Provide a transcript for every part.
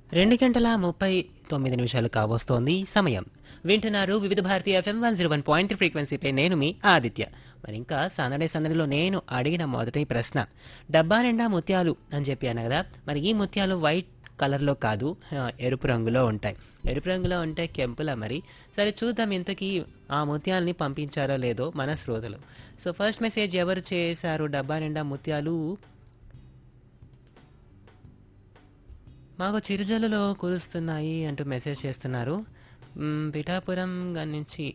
రెండు గంటల ముప్పై తొమ్మిది నిమిషాలు కావస్తోంది సమయం వింటున్నారు Vividh Bharati FM one zero one point ఫ్రీక్వెన్సీపై నేను మీ ఆదిత్య మరి ఇంకా సందడే సందడిలో నేను అడిగిన మొదటి ప్రశ్న డబ్బా నిండా ముత్యాలు అని చెప్పాను కదా మరి ఈ ముత్యాలు వైట్ కలర్లో కాదు ఆ, ఎరుపు రంగులో ఉంటాయి ఎరుపు రంగులో ఉంటే కెంపులా మరి సరే చూద్దాం ఇంతకీ ఆ ముత్యాలని పంపించారో లేదో మన శ్రోతలు సో ఫస్ట్ మెసేజ్ ఎవరు చేశారు డబ్బా నిండా ముత్యాలు మాకు చిరుజల్లులో కురుస్తున్నాయి అంటూ మెసేజ్ చేస్తున్నారు మ్, పిఠాపురం గారి నుంచి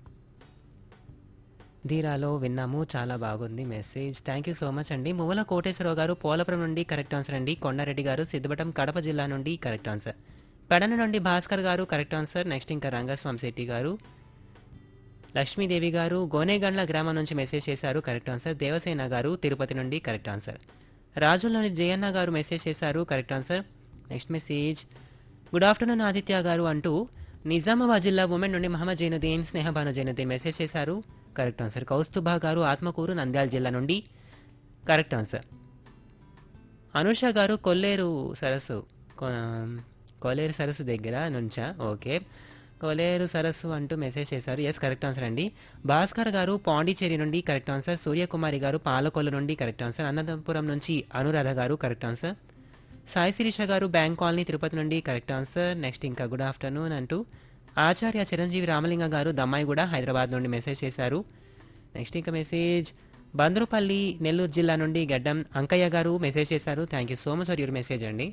ధీరాలో విన్నాము చాలా బాగుంది message thank you so much అండి మువ్వల కోటేశ్వరరావు గారు పోలపురం నుండి కరెక్ట్ ఆన్సర్ అండి కొండారెడ్డి గారు సిద్ధపటం కడప జిల్లా నుండి కరెక్ట్ ఆన్సర్ పెడన నుండి భాస్కర్ గారు కరెక్ట్ ఆన్సర్ నెక్స్ట్ ఇంకా రంగస్వామి శెట్టి గారు లక్ష్మీదేవి గారు గోనేగండ్ల గ్రామం నుంచి మెసేజ్ చేశారు కరెక్ట్ ఆన్సర్ దేవసేన గారు తిరుపతి నుండి correct answer రాజుల్లోని Jayanna garu message చేశారు correct answer next message good afternoon Aditya garu అంటూ నిజామాబాద్ జిల్లా ఉమెన్ నుండి మహమ్మద్ జైనుద్దీన్ స్నేహబాను జైనుద్దీన్ మెసేజ్ చేశారు కరెక్ట్ ఆన్సర్ కౌస్తుభా గారు ఆత్మకూరు నంద్యాల జిల్లా నుండి కరెక్ట్ ఆన్సర్ అనుష గారు కొల్లేరు సరస్సు కొ- కొల్లేరు సరస్సు దగ్గర నుంచా ఓకే కొలేరు సరస్సు అంటూ మెసేజ్ చేశారు ఎస్ కరెక్ట్ ఆన్సర్ అండి భాస్కర్ గారు పాండిచేరి నుండి కరెక్ట్ ఆన్సర్ సూర్యకుమారి గారు పాలకొల్లు నుండి కరెక్ట్ ఆన్సర్ అనంతపురం నుంచి అనురాధ గారు కరెక్ట్ ఆన్సర్ సాయి శిరీష గారు బ్యాంక్ కాలనీ తిరుపతి నుండి కరెక్ట్ ఆన్సర్ నెక్స్ట్ ఇంకా గుడ్ ఆఫ్టర్నూన్ అంటూ ఆచార్య చిరంజీవి రామలింగ గారు దమ్మాయి కూడా హైదరాబాద్ నుండి మెసేజ్ చేశారు నెక్స్ట్ ఇంకా మెసేజ్ బంద్రుపల్లి నెల్లూరు జిల్లా నుండి గడ్డం అంకయ్య గారు మెసేజ్ చేశారు thank you so much for your message అండి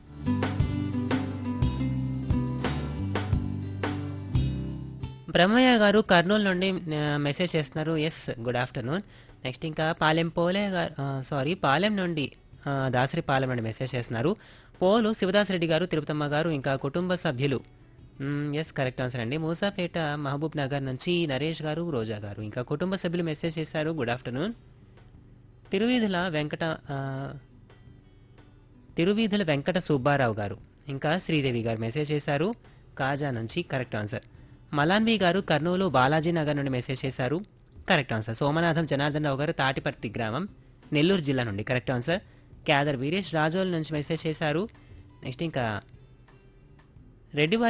బ్రహ్మయ్య గారు కర్నూలు నుండి ఆ, మెసేజ్ చేస్తున్నారు ఎస్ గుడ్ ఆఫ్టర్నూన్ నెక్స్ట్ ఇంకా పాలెం పోలే గారు సారీ పాలెం నుండి ఆ, దాసరి పాలెం నుండి మెసేజ్ చేస్తున్నారు పోలు శివదాస్ రెడ్డి గారు తిరుపతమ్మ గారు ఇంకా కుటుంబ సభ్యులు ఎస్ కరెక్ట్ ఆన్సర్ అండి మూసాపేట మహబూబ్ నగర్ నుంచి నరేష్ గారు రోజా గారు ఇంకా కుటుంబ సభ్యులు మెసేజ్ చేశారు గుడ్ ఆఫ్టర్నూన్ తిరువీధుల వెంకట ఆ, తిరువీధుల వెంకట సుబ్బారావు గారు ఇంకా శ్రీదేవి గారు మెసేజ్ చేశారు కాజా నుంచి కరెక్ట్ ఆన్సర్ మలాన్బీ గారు కర్నూలు బాలాజీ నగర్ నుండి మెసేజ్ చేశారు కరెక్ట్ ఆన్సర్ సోమనాథం జనార్దన్ రావు గారు తాటిపర్తి గ్రామం నెల్లూరు జిల్లా నుండి కరెక్ట్ ఆన్సర్ క్యాదర్ వీరేష్ రాజోల్ నుంచి మెసేజ్ చేశారు నెక్స్ట్ ఇంకా రెడ్డి